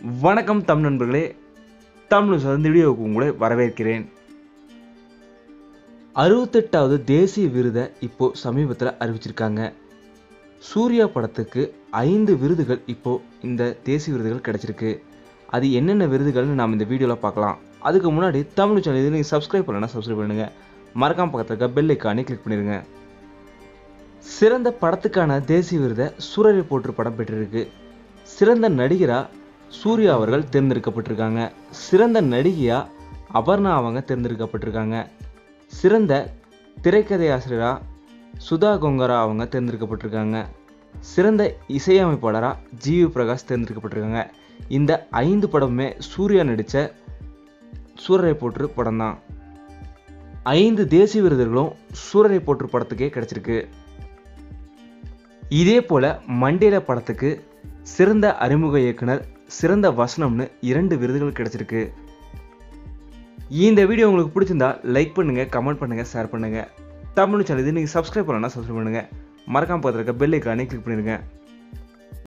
வணக்கம் தமிழ் நண்பர்களே தமிழ் சார்ந்த வீடியோவுக்கு உங்களை வரவேற்கிறேன் அறுபத்தெட்டாவது தேசிய விருதை இப்போ சமீபத்தில் அறிவிச்சிருக்காங்க சூர்யா படத்துக்கு ஐந்து விருதுகள் இப்போ இந்த தேசிய விருதுகள் கிடைச்சிருக்கு அது என்னென்ன விருதுகள்னு நாம் இந்த வீடியோவில் பார்க்கலாம் அதுக்கு முன்னாடி தமிழ் சேனல் இது நீங்கள் சப்ஸ்கிரைப் பண்ணலன்னா சப்ஸ்கிரைப் பண்ணுங்க மறக்காம பக்கத்தில் இருக்க பெல் ஐக்கானே கிளிக் பண்ணிடுங்க சிறந்த படத்துக்கான தேசிய விருதை சூரரை போற்று படம் பெற்றிருக்கு சிறந்த நடிகரா சூர்யா அவர்கள் தேர்ந்தெடுக்கப்பட்டிருக்காங்க சிறந்த நடிகையா அபர்ணா அவங்க தேர்ந்தெடுக்கப்பட்டிருக்காங்க சிறந்த திரைக்கதை ஆசிரியரா சுதா கொங்கரா அவங்க தேர்ந்தெடுக்கப்பட்டிருக்காங்க சிறந்த இசையமைப்பாளரா ஜிவி பிரகாஷ் தேர்ந்தெடுக்கப்பட்டிருக்காங்க இந்த ஐந்து படமுமே சூர்யா நடித்த சூரரை போற்று படம் தான் ஐந்து தேசிய விருதுகளும் சூரரை போற்று படத்துக்கே கிடைச்சிருக்கு இதே போல மண்டேல படத்துக்கு சிறந்த அறிமுக இயக்குனர் சிறந்த வசனம்னு இரண்டு விருதுகள் கிடைச்சிருக்கு இந்த வீடியோ உங்களுக்கு பிடிச்சிருந்தா லைக் பண்ணுங்க கமெண்ட் பண்ணுங்க ஷேர் பண்ணுங்க தமிழ் சேனல் இது நீங்கள் சப்ஸ்கிரைப் பண்ணலன்னா சப்ஸ்கிரைப் பண்ணுங்க மறக்காம பார்த்துருக்க பெல் ஐக்கானே கிளிக் பண்ணிருங்க